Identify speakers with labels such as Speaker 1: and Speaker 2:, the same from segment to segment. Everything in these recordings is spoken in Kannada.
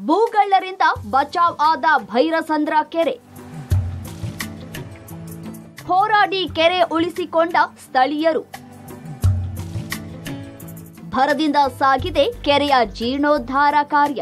Speaker 1: ಭೂಗಳ್ಳರಿಂದ ಬಚಾವ್ ಆದ ಭೈರಸಂದ್ರ ಕೆರೆ ಹೋರಾಡಿ ಕೆರೆ ಉಳಿಸಿಕೊಂಡ ಸ್ಥಳೀಯರು ಭರದಿಂದ ಸಾಗಿದೆ ಕೆರೆಯ ಜೀರ್ಣೋದ್ಧಾರ ಕಾರ್ಯ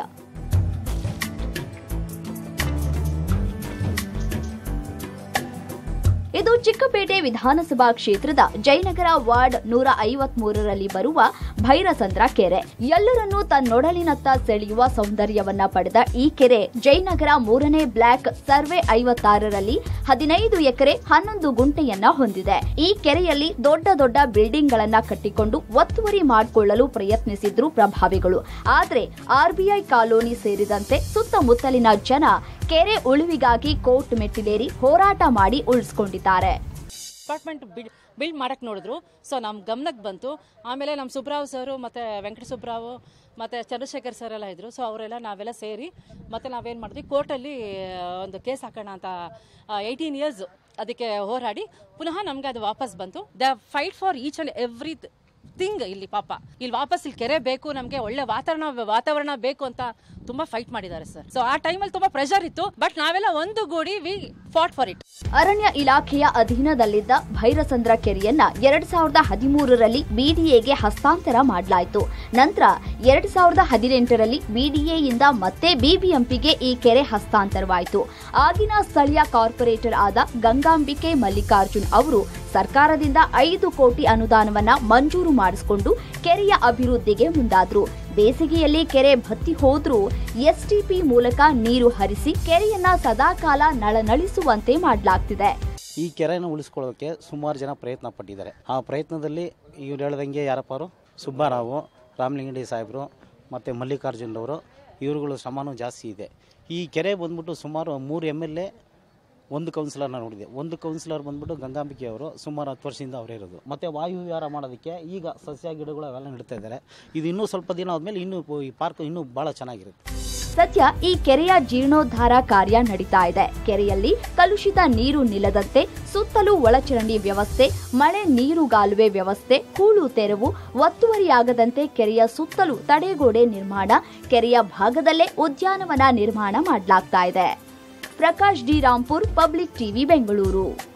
Speaker 1: ಇದು ಚಿಕ್ಕಪೇಟೆ ವಿಧಾನಸಭಾ ಕ್ಷೇತ್ರದ ಜಯನಗರ ವಾರ್ಡ್ ನೂರ ಐವತ್ ಮೂರರಲ್ಲಿ ಬರುವ ಭೈರಸಂದ್ರ ಕೆರೆ ಎಲ್ಲರನ್ನೂ ತನ್ನೊಡಲಿನತ್ತ ಸೆಳೆಯುವ ಸೌಂದರ್ಯವನ್ನ ಪಡೆದ ಈ ಕೆರೆ ಜಯನಗರ ಮೂರನೇ ಬ್ಲಾಕ್ ಸರ್ವೆ ಐವತ್ತಾರರಲ್ಲಿ ಹದಿನೈದು ಎಕರೆ ಹನ್ನೊಂದು ಗುಂಟೆಯನ್ನ ಹೊಂದಿದೆ ಈ ಕೆರೆಯಲ್ಲಿ ದೊಡ್ಡ ದೊಡ್ಡ ಬಿಲ್ಡಿಂಗ್ ಗಳನ್ನ ಕಟ್ಟಿಕೊಂಡು ಒತ್ತುವರಿ ಮಾಡಿಕೊಳ್ಳಲು ಪ್ರಯತ್ನಿಸಿದ್ರು ಪ್ರಭಾವಿಗಳು ಆದ್ರೆ ಆರ್ಬಿಐ ಕಾಲೋನಿ ಸೇರಿದಂತೆ ಸುತ್ತಮುತ್ತಲಿನ ಜನ ಕೆರೆ ಉಳಿವಿಗಾಗಿ ಕೋರ್ಟ್ ಮೆಟ್ಟಿಲೇರಿ ಹೋರಾಟ ಮಾಡಿ ಉಳಿಸಿಕೊಂಡಿದ್ದಾರೆ
Speaker 2: ಅಪಾರ್ಟ್ಮೆಂಟ್ ಬಿಲ್ಡ್ ಮಾಡಕ್ಕೆ ನೋಡಿದ್ರು ಸೊ ನಮ್ಮ ಗಮನಕ್ಕೆ ಬಂತು ಆಮೇಲೆ ನಮ್ಮ ಸುಬ್ರಾವ್ ಸರು ಮತ್ತು ವೆಂಕಟ ಸುಬ್ರಾವ್ ಮತ್ತು ಚಂದ್ರಶೇಖರ್ ಸರ್ ಎಲ್ಲ ಇದ್ದರು ಸೊ ಅವರೆಲ್ಲ ನಾವೆಲ್ಲ ಸೇರಿ ಮತ್ತು ನಾವೇನು ಮಾಡಿದ್ವಿ ಕೋರ್ಟಲ್ಲಿ ಒಂದು ಕೇಸ್ ಹಾಕೋಣ ಅಂತ ಏಯ್ಟೀನ್ ಇಯರ್ಸ್ ಅದಕ್ಕೆ ಹೋರಾಡಿ ಪುನಃ ನಮಗೆ ಅದು ವಾಪಸ್ ಬಂತು the fight for each and every thing ಇಲ್ಲಿ ಪಾಪ ಇಲ್ಲಿ ವಾಪಸ್ ಇಲ್ಲಿ ಕೆರೆ ಬೇಕು ನಮಗೆ ಒಳ್ಳೆ ವಾತಾವರಣ ವಾತಾವರಣ ಬೇಕು ಅಂತ ತುಂಬಾ ಫೈಟ್ ಮಾಡಿದ್ದಾರೆ ಸರ್ ಸೊ ಆ ಟೈಮಲ್ಲಿ ತುಂಬಾ ಪ್ರೆಷರ್ ಇತ್ತು ಬಟ್ ನಾವೆಲ್ಲ ಒಂದು ಗೂಡಿ ವಿ ಫಾಟ್ ಫಾರ್ ಇಟ್
Speaker 1: ಅರಣ್ಯ ಇಲಾಖೆಯ ಅಧೀನದಲ್ಲಿದ್ದ ಭೈರಸಂದ್ರ ಕೆರೆಯನ್ನ ಎರಡ್ ಸಾವಿರದ ಹದಿಮೂರರಲ್ಲಿ ಬಿಡಿಎಗೆ ಹಸ್ತಾಂತರ ಮಾಡಲಾಯಿತು ನಂತರ ಎರಡ್ ಸಾವಿರದ ಹದಿನೆಂಟರಲ್ಲಿ ಬಿಡಿಎಯಿಂದ ಮತ್ತೆ ಬಿಬಿಎಂಪಿಗೆ ಈ ಕೆರೆ ಹಸ್ತಾಂತರವಾಯಿತು ಆಗಿನ ಸ್ಥಳೀಯ ಕಾರ್ಪೊರೇಟರ್ ಆದ ಗಂಗಾಂಬಿಕೆ ಮಲ್ಲಿಕಾರ್ಜುನ್ ಅವರು ಸರ್ಕಾರದಿಂದ ಐದು ಕೋಟಿ ಅನುದಾನವನ್ನ ಮಂಜೂರು ಮಾಡಿಸಿಕೊಂಡು ಕೆರೆಯ ಅಭಿವೃದ್ಧಿಗೆ ಮುಂದಾದ್ರು ಬೇಸಿಗೆಯಲ್ಲಿ ಕೆರೆ ಬತ್ತಿ ಹೋದ್ರೂ ಎಸ್ಟಿಪಿ ಮೂಲಕ ನೀರು ಹರಿಸಿ ಕೆರೆಯನ್ನ ಸದಾಕಾಲ ನಳನಳಿಸುವಂತೆ ಮಾಡಲಾಗ್ತಿದೆ
Speaker 3: ಈ ಕೆರೆಯನ್ನು ಉಳಿಸ್ಕೊಳ್ಳೋಕೆ ಸುಮಾರು ಜನ ಪ್ರಯತ್ನ ಪಟ್ಟಿದ್ದಾರೆ ಆ ಪ್ರಯತ್ನದಲ್ಲಿ ಇವ್ರು ಹೇಳ್ದಂಗೆ ಯಾರಪ್ಪ ಅವರು ಸುಬ್ಬಾರಾವು ರಾಮಲಿಂಗಡಿ ಸಾಹೇಬರು ಮತ್ತು ಮಲ್ಲಿಕಾರ್ಜುನರವರು ಇವರುಗಳ ಶ್ರಮನೂ ಜಾಸ್ತಿ ಇದೆ ಈ ಕೆರೆ ಬಂದ್ಬಿಟ್ಟು ಸುಮಾರು ಮೂರು ಎಮ್ ಎಲ್ ಎ ಒಂದು ಕೌನ್ಸಿಲರ್ನ ನೋಡಿದೆ ಒಂದು ಕೌನ್ಸಿಲರ್ ಬಂದ್ಬಿಟ್ಟು ಗಂಗಾಂಬಿಕೆ ಅವರು ಸುಮಾರು ಹತ್ತು ವರ್ಷದಿಂದ ಅವರೇ ಇರೋದು ಮತ್ತು ವಾಯು ವಿಹಾರ ಮಾಡೋದಕ್ಕೆ ಈಗ ಸಸ್ಯ ಗಿಡಗಳು ಅವೆಲ್ಲ ನೆಡ್ತಾ ಇದ್ದಾರೆ ಇದು ಇನ್ನೂ ಸ್ವಲ್ಪ ದಿನ ಆದಮೇಲೆ ಇನ್ನೂ ಈ ಪಾರ್ಕ್ ಇನ್ನೂ ಭಾಳ ಚೆನ್ನಾಗಿರುತ್ತೆ
Speaker 1: ಸದ್ಯ ಈ ಕೆರೆಯ ಜೀರ್ಣೋದ್ಧಾರ ಕಾರ್ಯ ನಡೀತಾ ಇದೆ ಕೆರೆಯಲ್ಲಿ ಕಲುಷಿತ ನೀರು ನಿಲ್ಲದಂತೆ ಸುತ್ತಲೂ ಒಳಚರಂಡಿ ವ್ಯವಸ್ಥೆ ಮಳೆ ನೀರುಗಾಲುವೆ ವ್ಯವಸ್ಥೆ ಹೂಳು ತೆರವು ಒತ್ತುವರಿಯಾಗದಂತೆ ಕೆರೆಯ ಸುತ್ತಲೂ ತಡೆಗೋಡೆ ನಿರ್ಮಾಣ ಕೆರೆಯ ಭಾಗದಲ್ಲೇ ಉದ್ಯಾನವನ ನಿರ್ಮಾಣ ಮಾಡಲಾಗ್ತಾ ಇದೆ Prakash D Rampur public TV Bengaluru